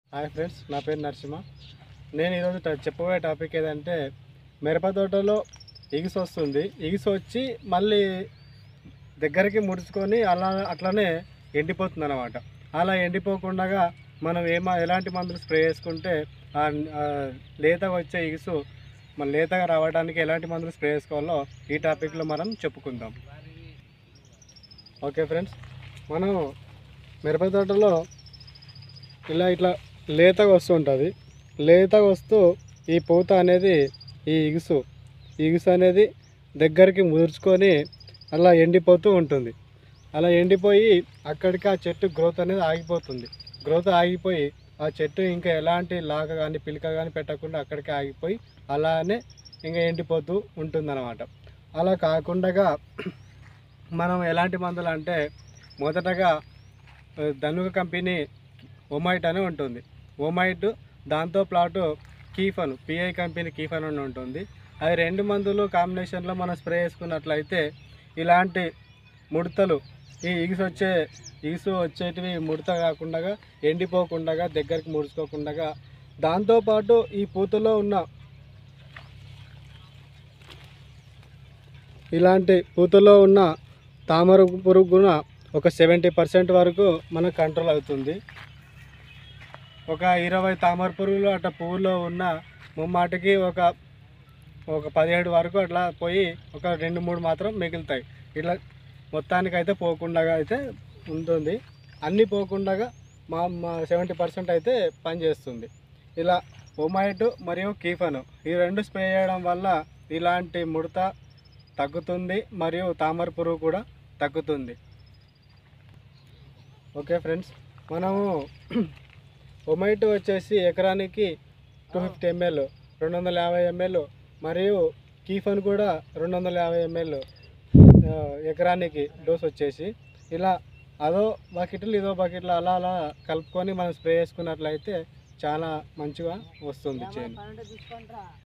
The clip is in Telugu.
హాయ్ ఫ్రెండ్స్ నా పేరు నరసింహ నేను ఈరోజు ట- చెప్పబోయే టాపిక్ ఏదంటే మిరప తోటలో ఇగిసి వస్తుంది ఇగిసి వచ్చి మళ్ళీ దగ్గరికి ముడుచుకొని అలా అట్లనే ఎండిపోతుంది అనమాట అలా ఎండిపోకుండా మనం ఏమా ఎలాంటి మందులు స్ప్రే చేసుకుంటే ఆ ఆ లేతగా వచ్చే ఇగుసు మన లేతగా రావడానికి ఎలాంటి మందులు స్ప్రే చేసుకోవాలో ఈ టాపిక్లో మనం చెప్పుకుందాం ఓకే ఫ్రెండ్స్ మనం మిరప తోటలో ఇలా ఇట్లా లేతగా వస్తుంటుంది లేతగా వస్తూ ఈ పూత అనేది ఈ ఇగుసు ఇగుసు అనేది దగ్గరికి ముదుర్చుకొని అలా ఎండిపోతూ ఉంటుంది అలా ఎండిపోయి అక్కడికి ఆ చెట్టు గ్రోత్ అనేది ఆగిపోతుంది గ్రోత్ ఆగిపోయి ఆ చెట్టు ఇంకా ఎలాంటి లాగ కానీ పిలక కానీ పెట్టకుండా అక్కడికి ఆగిపోయి అలానే ఇంకా ఎండిపోతూ ఉంటుందన్నమాట అలా కాకుండా మనం ఎలాంటి మందులు అంటే మొదటగా ఆ, ధనుక కంపెనీ ఒమైట్ అని ఉంటుంది ఒమైట్ దాంతో ప్లాటు కీఫన్ పిఐ కంపెనీ కీఫన్ అని ఉంటుంది అవి రెండు మందులు కాంబినేషన్లో మనం స్ప్రే చేసుకున్నట్లయితే ఇలాంటి ముడతలు ఈ ఇగుసు వచ్చే ఇగుసు వచ్చేటివి ముడత కాకుండా ఎండిపోకుండా దగ్గరికి ముడుచుకోకుండా దాంతోపాటు ఈ పూతలో ఉన్న ఇలాంటి పూతలో ఉన్న తామర పురుగున ఒక సెవెంటీ పర్సెంట్ వరకు మనకు కంట్రోల్ అవుతుంది ఒక ఇరవై తామర పురుగులు అట్లా పువ్వులో ఉన్న ముమ్మాటికి ఒక ఒక పదిహేడు వరకు అట్లా పోయి ఒక రెండు మూడు మాత్రం మిగులుతాయి ఇట్లా మొత్తానికి అయితే పోకుండా అయితే ఉంటుంది అన్నీ పోకుండా మా మా సెవెంటీ పర్సెంట్ అయితే పనిచేస్తుంది ఇలా ఒమైట్ మరియు కీఫను ఈ రెండు స్ప్రే చేయడం వల్ల ఇలాంటి ముడత తగ్గుతుంది మరియు తామర పురుగు కూడా తగ్గుతుంది ఓకే ఫ్రెండ్స్ మనము ఒమైట్ వచ్చేసి ఎకరానికి టూ ఫిఫ్టీ ఎంఎల్ రెండు వందల యాభై ఎంఎల్ మరియు కీఫన్ కూడా రెండు వందల యాభై ఎంఎల్ ఎకరానికి డోస్ వచ్చేసి ఇలా అదో బకెట్లు ఇదో బకెట్లు అలా అలా కలుపుకొని మనం స్ప్రే చేసుకున్నట్లయితే చాలా మంచిగా వస్తుంది చేను